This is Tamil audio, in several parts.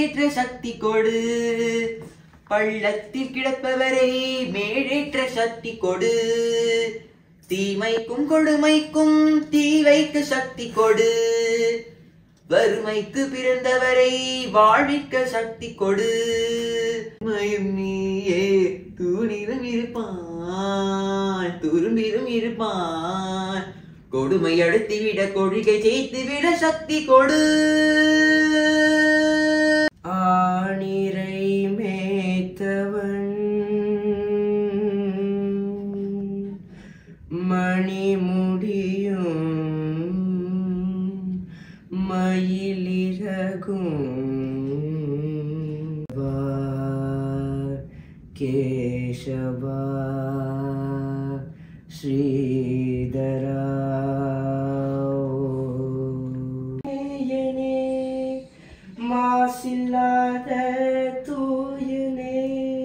படியேற்ற சக்தி கொடு பள்ளத்தில் கிடப்பவரை மேடேற்ற சக்தி கொடு தீமைக்கும் கொடுமைக்கும் தீ வைக்க சக்தி கொடு வறுமைக்கு பிறந்தவரை வாழ்விக்க சக்தி கொடு மயம் நீயே தூணிலும் இருப்பான் துரும்பிலும் இருப்பான் கொடுமை அடுத்துவிட கொள்கை ஜெயித்து விட சக்தி கொடு ஆணிரை மேய்த்தவன் மணிமுடியும் மயிலிறகும் வா, கேசவா ஸ்ரீதரா நேயனே, மாசில்லாத தூயனே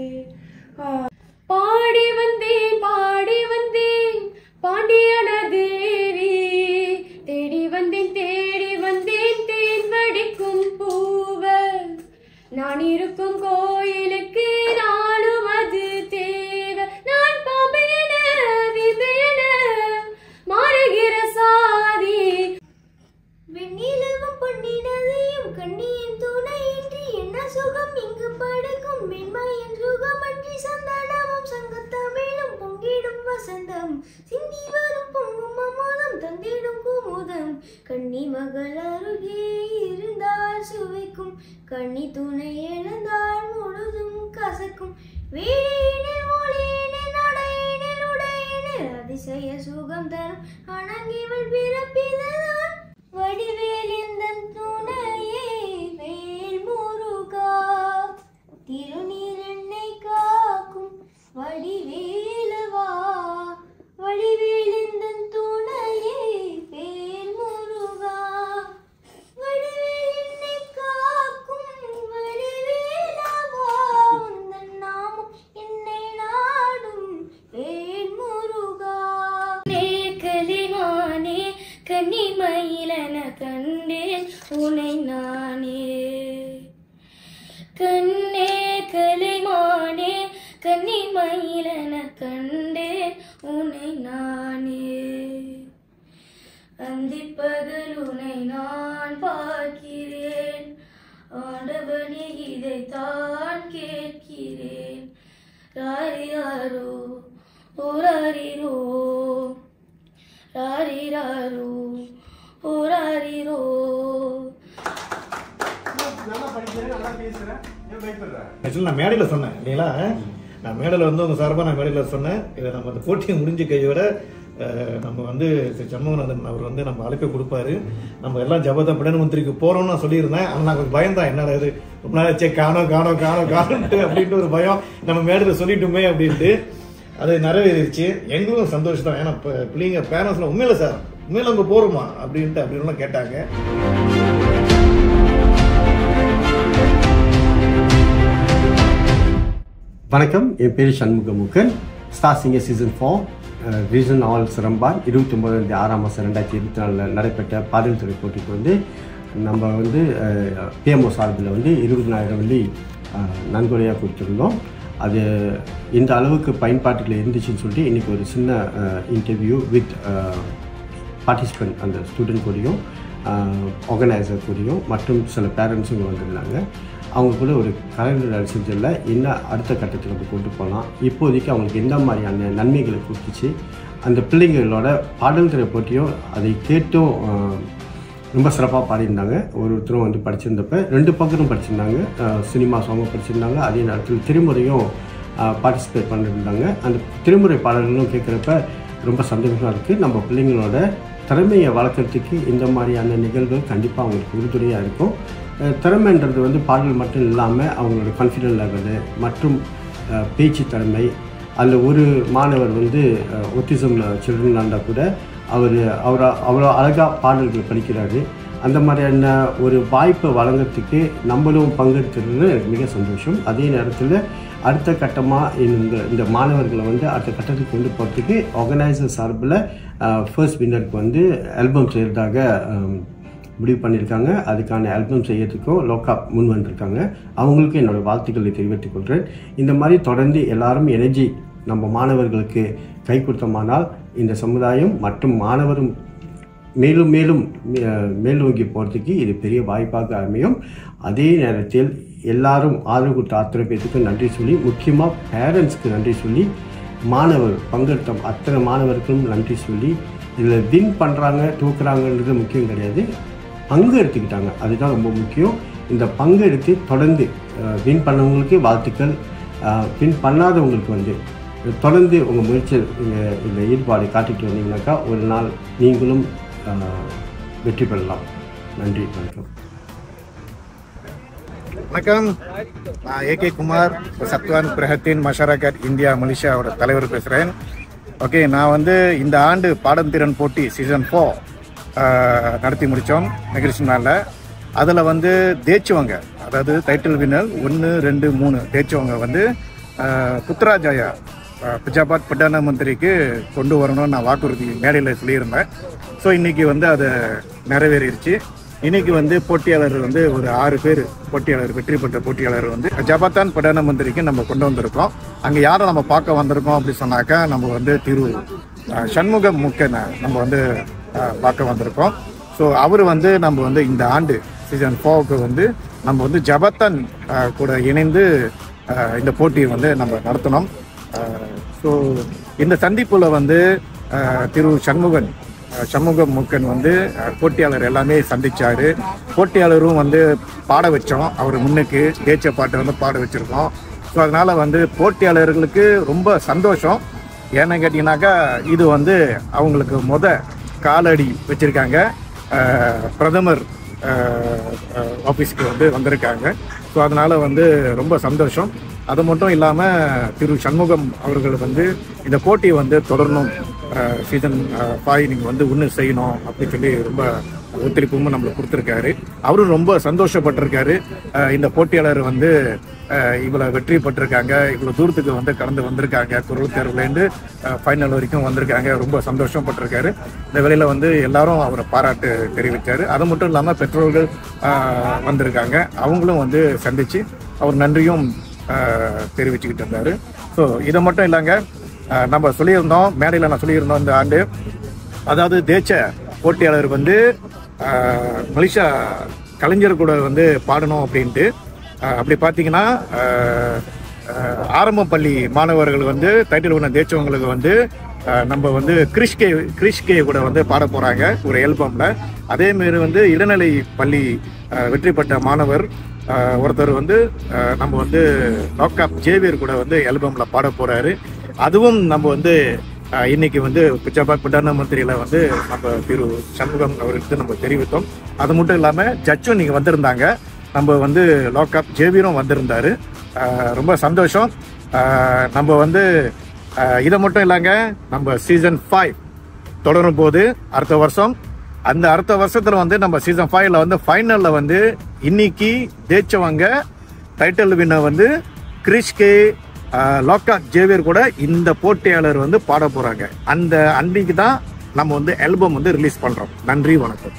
பாடி வந்தேன் பாடி வந்தேன் பாண்டியன தேவி தேடி வந்தேன் தேடி வந்தேன் தேன் வடிக்கும் பூவ நான் இருக்கும் கோயிலுக்கு நானும் அது தேவை நான் பாம்பு என விந்து என மாறுகிற சாதி வெண்ணிலவும் பொன்னினதையும் கண்ணியின் துணையின்றி என்ன சுகம் இங்கு படைக்கும் மென்மையின் சுகமன்றி சந்தனமும் சங்கத்தமிழும் பொங்கிடும் வசந்தம் சிந்தி வரும் பொங்கும் அமுதம் தந்திடும் குமுதம் கண்ணி மகள் அருகே இருந்தால் சுவைக்கும் கண்ணி துணை எழுந்தால் முழுதும் கசக்கும் வீணில் மொழியினில் நடையினில் உடையினில் அதிசய சுகம் தரும் அணங்கிவள் பிறப்பிதான் வடிவேல் எந்தன் துணையே வேல் முருகா திருநீர் என்னை காக்கும் வடிவேலவா வடிவேல் எந்தன் துணையே வேல் முருகா வடிவேல் என்னை காக்கும் வடிவேலவா உந்தன் நாமம் என்னை நாடும் வேல் முருகா கலிமானே கன்னிமயிலன கண்டேன் உனை நானே கண்ணே கலைமானே கன்னிமயிலன கண்டேன் உனை நானே அந்திப்பகல் உனை நான் பார்க்கிறேன் ஆண்டவனே இதைத்தான் கேட்கிறேன் ராரியாரோ ஓராரிரோ ராரிராரோ ஓராரிரோ ஆக்சுவலி நான் மேடையில் சொன்னேன் இல்லைங்களா நான் மேடையில் வந்து உங்கள் சார்பாக நான் மேடையில் சொன்னேன் இதை நம்ம அந்த போட்டியை முடிஞ்ச கையோட அஹ், நம்ம வந்து திரு சண்முகநாதன் அவர் வந்து நம்ம அழைப்பை கொடுப்பாரு நம்ம எல்லாம் ஜபத பிரதமந்திரிக்கு போகிறோம்னு நான் சொல்லியிருந்தேன் ஆனால் நான் கொஞ்சம் பயந்தான் என்னடா இது ரொம்ப நாள் சே காணோம் காணோம் காணோம் காணோன்ட்டு அப்படின்ட்டு ஒரு பயம் நம்ம மேடையில் சொல்லிட்டோமே அப்படின்ட்டு அது நிறைவேறிடுச்சு எங்களுக்கும் சந்தோஷம் தான் ஏன்னா இப்போ பிள்ளைங்க பேரண்ட்ஸ்லாம் உண்மையில சார் உண்மையில அங்கே போகிறோமா அப்படின்ட்டு அப்படின்லாம் கேட்டாங்க வணக்கம் என் பேர் சண்முகமுகன் star singer season four regional Seremban இருபத்தி ஒன்பதாம் ஆறாம் மாதம் ரெண்டாயிரத்தி இருபத்தி நாலில் நடைபெற்ற பாடல் துறை போட்டிக்கு வந்து நம்ம வந்து பிஎம்ஓ சார்பில் வந்து இருபதினாயிரம் வெள்ளி அஹ், நன்கொடையாக கொடுத்துருந்தோம் அது இந்த அளவுக்கு பயன்பாட்டில் இருந்துச்சுன்னு சொல்லிட்டு இன்றைக்கி ஒரு சின்ன இன்டர்வியூ வித் பார்ட்டிசிபெண்ட் அந்த ஸ்டூடெண்ட் கூடயும் ஆர்கனைசர் கூடயும் மற்றும் சில பேரண்ட்ஸும் இங்கே வந்திருந்தாங்க அவங்க கூட ஒரு கலந்துரையாடல் செஞ்சதில் என்ன அடுத்த கட்டத்துக்கு நம்ம கொண்டு போகலாம் இப்போதைக்கு அவங்களுக்கு எந்த மாதிரியான நன்மைகளை கொடுத்துச்சு அந்த பிள்ளைங்களோட பாடல் திரை போட்டியும் அதை கேட்டும் ஆஹ், ரொம்ப சிறப்பாக பாடியிருந்தாங்க ஒருத்தரும் வந்து படிச்சிருந்தப்ப ரெண்டு பக்கமும் படிச்சிருந்தாங்க அஹ், சினிமா சாங்கும் படிச்சிருந்தாங்க அதே நேரத்தில் திருமுறையும் பார்ட்டிசிபேட் பண்ணியிருந்தாங்க அந்த திருமுறை பாடல்களும் கேட்குறப்ப ரொம்ப சந்தோஷமாக இருக்குது நம்ம பிள்ளைங்களோட திறமையை வளர்க்குறதுக்கு இந்த மாதிரியான நிகழ்வுகள் கண்டிப்பாக அவங்களுக்கு உறுதுணையாக இருக்கும் அஹ், திறமைன்றது வந்து பாடல் மட்டும் இல்லாமல் அவங்களோட கான்ஃபிடென்ட் லெவலு மற்றும் அஹ், பேச்சு திறமை அதில் ஒரு மாணவர் வந்து ஒத்திசம் சில்ட்ரன் இருந்தால் கூட அவர் அவர் அவ்வளோ அழகாக பாடல்கள் படிக்கிறாரு அந்த மாதிரியான ஒரு வாய்ப்பை வழங்குறதுக்கு நம்மளும் பங்கெடுத்துறது எனக்கு மிக சந்தோஷம் அதே நேரத்தில் அடுத்த கட்டமாக இந்த இந்த மாணவர்களை வந்து அடுத்த கட்டத்துக்கு கொண்டு போகிறதுக்கு ஆர்கனைசர் சார்பில் ஃபர்ஸ்ட் வின்னருக்கு வந்து ஆல்பம் செய்கிறதாக முடிவு பண்ணியிருக்காங்க அதுக்கான ஆல்பம் செய்யறதுக்கும் லோக்கா முன் வந்திருக்காங்க அவங்களுக்கும் என்னோட வாழ்த்துக்களை தெரிவித்துக் கொள்கிறேன் இந்த மாதிரி தொடர்ந்து எல்லாரும் எனர்ஜி நம்ம மாணவர்களுக்கு கை கொடுத்தோமானால் இந்த சமுதாயம் மற்றும் மாணவரும் மேலும் மேலும் அஹ், மேலோங்கி போகிறதுக்கு இது பெரிய வாய்ப்பாக அமையும் அதே நேரத்தில் எல்லாரும் ஆதரவு கொடுத்த அத்தனை பேத்துக்கு நன்றி சொல்லி முக்கியமாக பேரண்ட்ஸ்க்கு நன்றி சொல்லி மாணவர் பங்கெடுத்த அத்தனை மாணவர்களுக்கும் நன்றி சொல்லி இதில் வின் பண்ணுறாங்க தூக்குறாங்கன்றது முக்கியம் கிடையாது பங்கு எடுத்துக்கிட்டாங்க அதுதான் ரொம்ப முக்கியம் இந்த பங்கு எடுத்து தொடர்ந்து வின் பண்ணவங்களுக்கு வாழ்த்துக்கள் வின் பண்ணாதவங்களுக்கு வந்து தொடர்ந்து உங்கள் முயற்சியில் இந்த- இந்த ஈடுபாடு காட்டிட்டு வந்தீங்கன்னாக்கா ஒரு நாள் நீங்களும் அஹ், வெற்றி பெறலாம் நன்றி வணக்கம் வணக்கம் நான் ஏகே குமார் சத்வான் பிரஹத்தின் மஷாரகட் இந்தியா மலேசியாவோட தலைவர் பேசுகிறேன் ஓகே நான் வந்து இந்த ஆண்டு பாடம் திறன் போட்டி சீசன் ஃபோர் நடத்தி முடித்தோம் நிகழ்ச்சி நாளில் அதில் வந்து தேய்ச்சவங்க அதாவது டைட்டில் வின்னர் ஒன்று ரெண்டு மூணு தேய்ச்சவங்க வந்து ஆஹ், புத்ராஜாயா ஆஹ், பிஜாபாத் பிரதான மந்திரிக்கு கொண்டு வரணும்னு நான் வாக்குறுதி மேடையில் சொல்லியிருந்தேன் ஸோ இன்னைக்கு வந்து அது நிறைவேறிடுச்சு இன்னைக்கு வந்து போட்டியாளர் வந்து ஒரு ஆறு பேர் போட்டியாளர் வெற்றி பெற்ற போட்டியாளர் வந்து ஜபாத்தான் பிரதான மந்திரிக்கு நம்ம கொண்டு வந்திருக்கோம் அங்கே யாரை நம்ம பார்க்க வந்திருக்கோம் அப்படி சொன்னாக்கா நம்ம வந்து திரு அஹ், சண்முக முக்கனை நம்ம வந்து அஹ், பார்க்க வந்திருக்கோம் ஸோ அவர் வந்து நம்ம வந்து இந்த ஆண்டு சீசன் ஃபோருக்கு வந்து நம்ம வந்து ஜபத்தான் அஹ், கூட இணைந்து அஹ், இந்த போட்டியை வந்து நம்ம நடத்தினோம் ஸோ இந்த சந்திப்பில் வந்து அஹ், திரு சண்முகன் அஹ், சண்முக முக்கன் வந்து அஹ், போட்டியாளர் எல்லாமே சந்திச்சாரு போட்டியாளரும் வந்து பாட வச்சோம் அவர் முன்னுக்கு தேய்ச்ச பாட்டை வந்து பாட வச்சிருக்கோம் ஸோ அதனால வந்து போட்டியாளர்களுக்கு ரொம்ப சந்தோஷம் ஏன்னு கேட்டிங்கனாக்கா இது வந்து அவங்களுக்கு முத காலடி வச்சிருக்காங்க அஹ், பிரதமர் ஆஃபீஸ்க்கு வந்து வந்திருக்காங்க ஸோ அதனால வந்து ரொம்ப சந்தோஷம் அது மட்டும் இல்லாமல் திரு சண்முகம் அவர்கள் வந்து இந்த போட்டியை வந்து தொடரணும் சீசன் ஃபைவ் நீங்கள் வந்து ஒன்று செய்யணும் அப்படின்னு சொல்லி ரொம்ப ஒத்துழைப்பும் நம்மளுக்கு கொடுத்துருக்காரு அவரும் ரொம்ப சந்தோஷப்பட்டிருக்காரு அஹ், இந்த போட்டியாளர் வந்து அஹ், இவ்வளோ வெற்றி பெற்றிருக்காங்க இவ்வளோ தூரத்துக்கு வந்து கடந்து வந்திருக்காங்க குரல் தேர்வுலேருந்து ஃபைனல் வரைக்கும் வந்திருக்காங்க ரொம்ப சந்தோஷப்பட்டிருக்காரு இந்த வேலையில் வந்து எல்லாரும் அவரை பாராட்டு தெரிவித்தார் அது மட்டும் இல்லாமல் பெற்றோர்கள் அஹ், வந்திருக்காங்க அவங்களும் வந்து சந்தித்து அவர் நன்றியும் அஹ், தெரிவிச்சுக்கிட்டு இருந்தார் ஸோ இதை மட்டும் இல்லைங்க அஹ், நம்ம சொல்லியிருந்தோம் மேடையில் நான் சொல்லியிருந்தோம் இந்த ஆண்டு அதாவது தேச்ச போட்டியாளர் வந்து அஹ், மலேசியா கலைஞர் கூட வந்து பாடணும் அப்படின்ட்டு அஹ், அப்படி பார்த்தீங்கன்னா அஹ், அஹ், ஆரம்ப பள்ளி மாணவர்கள் வந்து டைட்டில் ஒன்று தேய்ச்சவங்களுக்கு வந்து அஹ், நம்ம வந்து கிறிஷ்கே கிறிஷ்கே கூட வந்து பாட போகிறாங்க ஒரு ஆல்பமில் அதேமாரி வந்து இளநிலை பள்ளி அஹ், வெற்றி பெற்ற மாணவர் அஹ், ஒருத்தர் வந்து அஹ், நம்ம வந்து லாக்அப் ஜேவியர் கூட வந்து ஆல்பமில் பாட போகிறாரு அதுவும் நம்ம வந்து அஹ், இன்னைக்கு வந்து பிச்சாபாத் பிரதான மந்திரியில வந்து நம்ம திரு சண்முகம் அவருக்கு நம்ம தெரிவித்தோம் அது மட்டும் இல்லாமல் ஜட்ஜும் இன்னைக்கு வந்திருந்தாங்க நம்ம வந்து லாக்அப் ஜேவியரும் வந்திருந்தாரு அஹ், ரொம்ப சந்தோஷம் அஹ், நம்ம வந்து அஹ், இதை மட்டும் இல்லைங்க நம்ம சீசன் ஃபைவ் தொடரும் போது அடுத்த வருஷம் அந்த அடுத்த வருஷத்துல வந்து நம்ம சீசன் ஃபைவ்ல வந்து ஃபைனல்ல வந்து இன்னைக்கு ஜெயிச்சவங்க டைட்டில் வின்னர் வந்து கிறிஷ்கே லோக்கா ஜேவியர் கூட இந்த போட்டியாளர் வந்து பாட போறாங்க அந்த அன்னைக்கு தான் நம்ம வந்து ஆல்பம் வந்து ரிலீஸ் பண்றோம் நன்றி வணக்கம்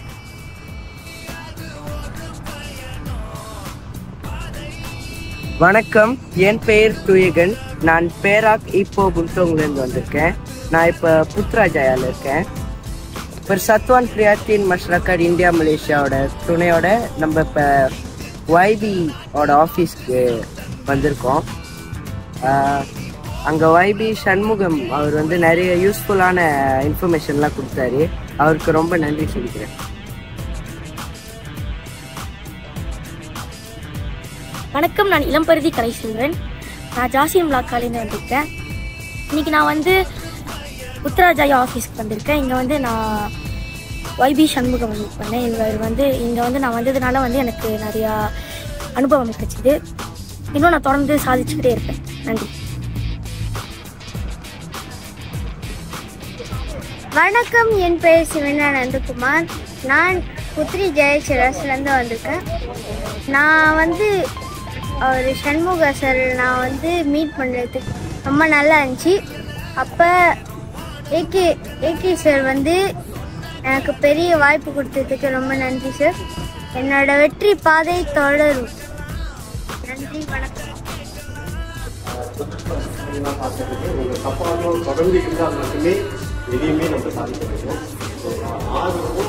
வணக்கம் என் பெயர் துயகன் நான் பேராக் இப்போ புல்டோங்லேருந்து வந்திருக்கேன் நான் இப்போ புத்ராஜாயால இருக்கேன் இப்போ சத்வான் பிரியாத்தின் மஷ்ரக்கட் இந்தியா மலேசியாவோட துணையோட நம்ம இப்போ ஒய்பியோட ஆஃபீஸ்க்கு வந்திருக்கோம் அங்கே ஒய்பி சண்முகம் அவர் வந்து நிறைய யூஸ்ஃபுல்லான இன்ஃபர்மேஷன்லாம் கொடுத்தாரு அவருக்கு ரொம்ப நன்றி சொல்லிக்கிறேன் வணக்கம் நான் இளம்பருதி கலை செல்வன் நான் ஜாசியம் விழாக்காலேருந்து வந்திருக்கேன் இன்னைக்கு நான் வந்து உத்தராஜாயா ஆஃபீஸ்க்கு வந்திருக்கேன் இங்கே வந்து நான் ஒய்பி சண்முகம் மீட் பண்ணேன் இவர் வந்து இங்கே வந்து நான் வந்ததுனால வந்து எனக்கு நிறையா அனுபவம் கிடைச்சிது இன்னும் நான் தொடர்ந்து சாதிச்சுக்கிட்டே இருப்பேன் நன்றி வணக்கம் என் பெயர் சிவனா நந்தகுமார் நான் புத்ரி ஜெயசிராஸ்லேருந்து வந்திருக்கேன் நான் வந்து அவர் சண்முக சார் நான் வந்து மீட் பண்ணுறதுக்கு ரொம்ப நல்லா இருந்துச்சு அப்போ ஏகே ஏகே சார் வந்து எனக்கு பெரிய வாய்ப்பு கொடுத்ததுக்கு ரொம்ப நன்றி சார் என்னோட வெற்றி பாதை தொடரும் நன்றி வணக்கம் எல்லாம் பார்க்கறதுக்கு உங்கள் சப்பாடும் தொடர்ந்து இருந்தால் மட்டுமே எதையுமே நம்ம சாதிக்க முடியும் ஸோ ஆர்வமும்